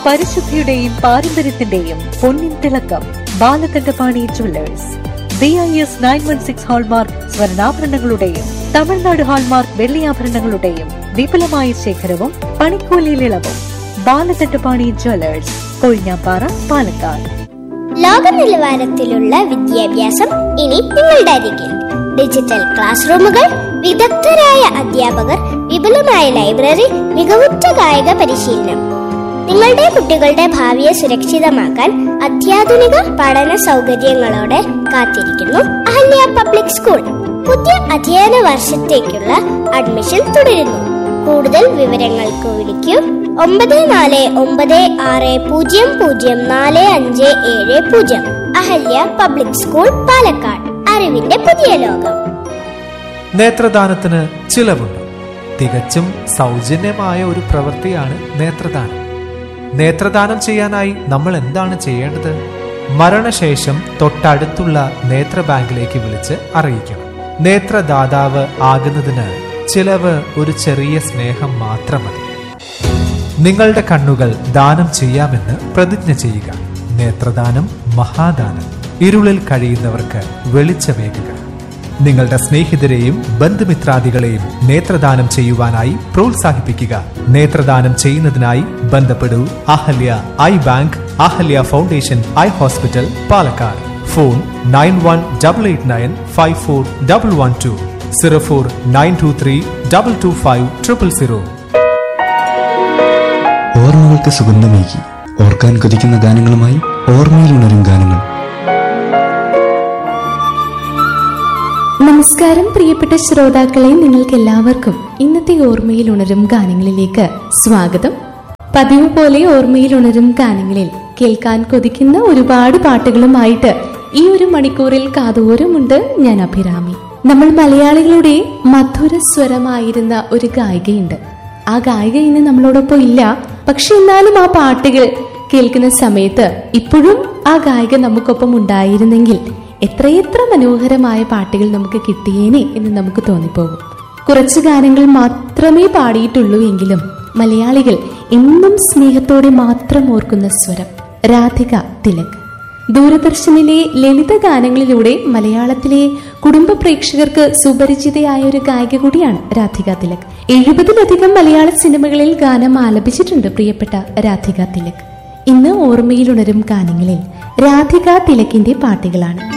പരിശുദ്ധിയുടെയും പാരമ്പര്യത്തിന്റെയും പൊന്നിൻ തിളക്കം Balakandapani jewellers B I S nine one six hallmark സ്വർണ്ണാഭരണങ്ങളുടെയും തമിഴ്നാട് ഹാൾമാർക്ക് വെള്ളിയാഭരണങ്ങളുടെയും വിപുലമായ ശേഖരവും പണിക്കൂലിയിൽ ഇളവും ബാലകണ്ഠപാണി ജുവല്ലേഴ്സ് കൊഴിഞ്ഞാപ്പാറ പാലക്കാട് ലോക നിലവാരത്തിലുള്ള വിദ്യാഭ്യാസം ഇനി നിങ്ങളുടെ അരികിൽ ഡിജിറ്റൽ ക്ലാസ് റൂമുകൾ വിദഗ്ധരായ അധ്യാപകർ വിപുലമായ ലൈബ്രറി മികവുറ്റ കായിക പരിശീലനം നിങ്ങളുടെ കുട്ടികളുടെ ഭാവിയെ സുരക്ഷിതമാക്കാൻ അത്യാധുനിക പഠന സൗകര്യങ്ങളോടെ കാത്തിരിക്കുന്നു അഹല്യ പബ്ലിക് സ്കൂൾ പുതിയ അധ്യയന വർഷത്തേക്കുള്ള അഡ്മിഷൻ തുടരുന്നു കൂടുതൽ വിവരങ്ങൾക്ക് വിളിക്കൂ ഒമ്പത് നാല് ഒമ്പത് ആറ് പൂജ്യം പൂജ്യം നാല് അഞ്ച് ഏഴ് പൂജ്യം അഹല്യ പബ്ലിക് സ്കൂൾ പാലക്കാട് അറിവിന്റെ പുതിയ ലോകം നേത്രദാനത്തിന് ചിലവുണ്ട് തികച്ചും സൗജന്യമായ ഒരു പ്രവൃത്തിയാണ് നേത്രദാനം നേത്രദാനം ചെയ്യാനായി നമ്മൾ എന്താണ് ചെയ്യേണ്ടത് മരണശേഷം തൊട്ടടുത്തുള്ള നേത്ര ബാങ്കിലേക്ക് വിളിച്ച് അറിയിക്കണം നേത്രദാതാവ് ആകുന്നതിന് ചിലവ് ഒരു ചെറിയ സ്നേഹം മാത്രം മതി നിങ്ങളുടെ കണ്ണുകൾ ദാനം ചെയ്യാമെന്ന് പ്രതിജ്ഞ ചെയ്യുക നേത്രദാനം മഹാദാനം ഇരുളിൽ കഴിയുന്നവർക്ക് വെളിച്ചമേകുക നിങ്ങളുടെ സ്നേഹിതരെയും ബന്ധുമിത്രാദികളെയും നേത്രദാനം ചെയ്യുവാനായി പ്രോത്സാഹിപ്പിക്കുക നേത്രദാനം ചെയ്യുന്നതിനായി ബന്ധപ്പെടൂ Ahalya eye bank Ahalya foundation eye hospital Palakkad phone nine one double eight nine five four double one two zero four nine two three double two five triple zero ഓർമ്മകൾക്ക് സുഗന്ധമേകി ഓർക്കാൻ കൊതിക്കുന്ന ഗാനങ്ങളുമായി ഓർമ്മയിൽ ഉണരും ഗാനങ്ങൾ നമസ്കാരം പ്രിയപ്പെട്ട ശ്രോതാക്കളെ നിങ്ങൾക്ക് എല്ലാവർക്കും ഇന്നത്തെ ഓർമ്മയിൽ ഉണരും ഗാനങ്ങളിലേക്ക് സ്വാഗതം പതിവ് പോലെ ഓർമ്മയിൽ ഉണരും ഗാനങ്ങളിൽ കേൾക്കാൻ കൊതിക്കുന്ന ഒരുപാട് പാട്ടുകളുമായിട്ട് ഈ ഒരു മണിക്കൂറിൽ കാതോരമുണ്ട് ഞാൻ അഭിരാമി നമ്മൾ മലയാളികളുടെ മധുര സ്വരമായിരുന്ന ഒരു ഗായികയുണ്ട് ആ ഗായിക ഇന്ന് നമ്മളോടൊപ്പം ഇല്ല പക്ഷെ എന്നാലും ആ പാട്ടുകൾ കേൾക്കുന്ന സമയത്ത് ഇപ്പോഴും ആ ഗായിക നമുക്കൊപ്പം ഉണ്ടായിരുന്നെങ്കിൽ എത്രയെത്ര മനോഹരമായ പാട്ടുകൾ നമുക്ക് കിട്ടിയേനെ എന്ന് നമുക്ക് തോന്നിപ്പോകും കുറച്ച് ഗാനങ്ങൾ മാത്രമേ പാടിയിട്ടുള്ളൂ എങ്കിലും മലയാളികൾ എന്നും സ്നേഹത്തോടെ മാത്രം ഓർക്കുന്ന സ്വരം രാധിക തിലക് ദൂരദർശനിലെ ലളിത ഗാനങ്ങളിലൂടെ മലയാളത്തിലെ കുടുംബ പ്രേക്ഷകർക്ക് സുപരിചിതയായ ഒരു ഗായിക കൂടിയാണ് രാധിക തിലക് എഴുപതിലധികം മലയാള സിനിമകളിൽ ഗാനം ആലപിച്ചിട്ടുണ്ട് പ്രിയപ്പെട്ട രാധിക തിലക് ഇന്ന് ഓർമ്മയിലുണരും ഗാനങ്ങളിൽ രാധിക തിലകിന്റെ പാട്ടുകളാണ്